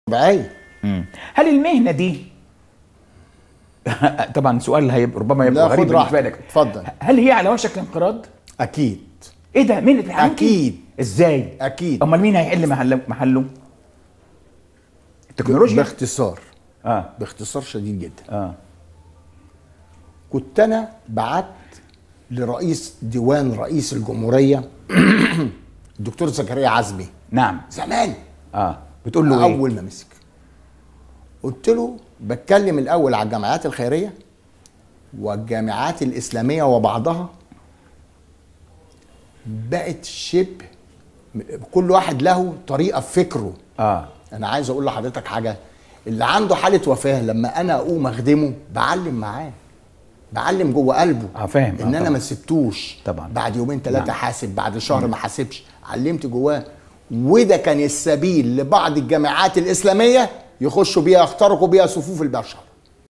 طبيعيه مم. هل المهنه دي طبعا سؤال هي ربما يبقى لا، غريب خد بالنسبه راحتك. لك اتفضل. هل هي على وشك الانقراض اكيد ايه ده مهنه الحنوكي أكيد. ازاي أكيد. امال مين هيحل محله محله التكنولوجيا باختصار اه باختصار شديد جدا اه كنت انا بعت لرئيس ديوان رئيس الجمهوريه الدكتور زكريا عزمي نعم زمان اه بتقول له ايه اول ما مسك قلت له بتكلم الاول على الجامعات الخيريه والجامعات الاسلاميه وبعضها بقت شبه كل واحد له طريقه في فكره اه انا عايز اقول لحضرتك حاجه اللي عنده حاله وفاه لما انا اقوم اخدمه بعلم معاه بعلم جوه قلبه آه، فاهم. آه، ان انا طبعا. ما سبتوش طبعا. بعد يومين ثلاثه نعم. حاسب بعد شهر ما حاسبش علمت جواه وده كان السبيل لبعض الجامعات الاسلاميه يخشوا بيها يخترقوا بيها صفوف البشر